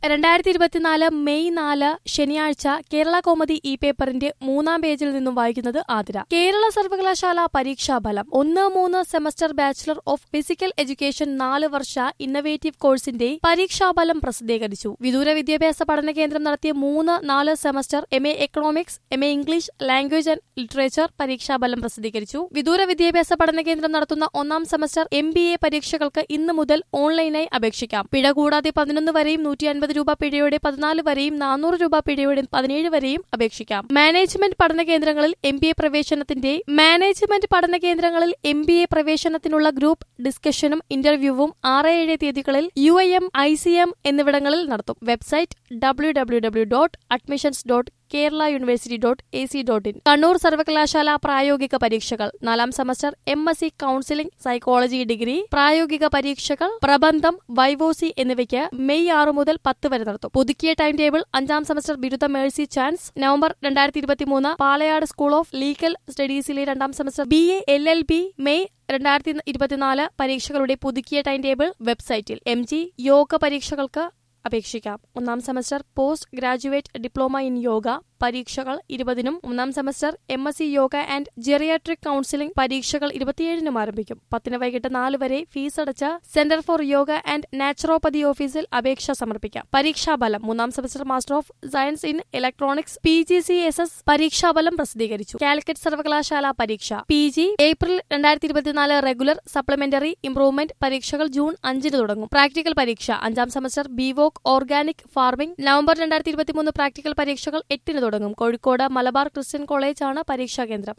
രണ്ടായിരത്തി ഇരുപത്തിനാല് മെയ് നാല് ശനിയാഴ്ച കേരള കോമഡി ഇ പേപ്പറിന്റെ മൂന്നാം പേജിൽ നിന്നും വായിക്കുന്നത് ആതിര കേരള സർവകലാശാല പരീക്ഷാഫലം ഒന്ന് മൂന്ന് semester bachelor of physical education നാല് വർഷ ഇന്നവേറ്റീവ് കോഴ്സിന്റെ പരീക്ഷാഫലം പ്രസിദ്ധീകരിച്ചു വിദൂര വിദ്യാഭ്യാസ പഠന കേന്ദ്രം നടത്തിയ മൂന്ന് നാല് semester M A economics M A English language and literature പരീക്ഷാഫലം പ്രസിദ്ധീകരിച്ചു വിദൂര വിദ്യാഭ്യാസ പഠന കേന്ദ്രം നടത്തുന്ന ഒന്നാം സെമസ്റ്റർ എം ബി എ പരീക്ഷകൾക്ക് ഇന്ന് മുതൽ ഓൺലൈനായി അപേക്ഷിക്കാം പിഴ കൂടാതെ പതിനൊന്ന് വരെയും നൂറ്റി അൻപത് രൂപ പിഴയോടെ പതിനാല് വരെയും നാനൂറ് രൂപ പിഴയോടെ പതിനേഴ് വരെയും അപേക്ഷിക്കാം മാനേജ്മെന്റ് പഠന കേന്ദ്രങ്ങളിൽ എം ബി എ പ്രവേശനത്തിന്റെ മാനേജ്മെന്റ് പഠന കേന്ദ്രങ്ങളിൽ എം ബി എ പ്രവേശനത്തിനുള്ള ഗ്രൂപ്പ് ഡിസ്കഷനും ഇന്റർവ്യൂവും ആറ് ഏഴ് തീയതികളിൽ U I M I C M എന്നിവിടങ്ങളിൽ നടത്തും website W W W dot admissions dot Kerala university dot A C dot in Kannur സർവകലാശാല പ്രായോഗിക പരീക്ഷകൾ നാലാം semester M S C counselling psychology degree പ്രായോഗിക പരീക്ഷകൾ പ്രബന്ധം വൈവോസി എന്നിവയ്ക്ക് മെയ് ആറ് മുതൽ പത്ത് വരെ നടത്തും പുതുക്കിയ ടൈം ടേബിൾ അഞ്ചാം സെമസ്റ്റർ ബിരുദ മേഴ്സി ചാൻസ് നവംബർ രണ്ടായിരത്തി ഇരുപത്തിമൂന്ന് പാലയാട് സ്കൂൾ ഓഫ് ലീഗൽ സ്റ്റഡീസിലെ രണ്ടാം semester B A L L B May രണ്ടായിരത്തി ഇരുപത്തിനാല് പരീക്ഷകളുടെ പുതുക്കിയ ടൈം ടേബിൾ വെബ്സൈറ്റിൽ എം ജി യോഗ പരീക്ഷകൾക്ക് അപേക്ഷിക്കാം ഒന്നാം semester post graduate diploma in yoga പരീക്ഷകൾ ഇരുപതിനും ഒന്നാം semester M S C yoga and geriatric counselling പരീക്ഷകൾ ഇരുപത്തിയേഴിനും ആരംഭിക്കും പത്തിന് വൈകിട്ട് നാല് വരെ ഫീസ് അടച്ച centre for yoga and naturopathy ഓഫീസിൽ അപേക്ഷ സമർപ്പിക്കാം പരീക്ഷാഫലം മൂന്നാം semester master of science in electronics P G C S S പരീക്ഷാഫലം പ്രസിദ്ധീകരിച്ചു കാലിക്കറ്റ് സർവകലാശാല പരീക്ഷ പി ജി ഏപ്രിൽ രണ്ടായിരത്തി ഇരുപത്തിനാല് റെഗുലർ സപ്ലിമെന്ററി ഇംപ്രൂവ്മെന്റ് പരീക്ഷകൾ ജൂൺ അഞ്ചിന് തുടങ്ങും പ്രാക്ടിക്കൽ പരീക്ഷ അഞ്ചാം semester BVoc organic farming November രണ്ടായിരത്തി ഇരുപത്തിമൂന്ന് പ്രാക്ടിക്കൽ പരീക്ഷകൾ എട്ടിന് തുടങ്ങും കോഴിക്കോട് മലബാർ ക്രിസ്ത്യൻ കോളേജാണ് പരീക്ഷാ കേന്ദ്രം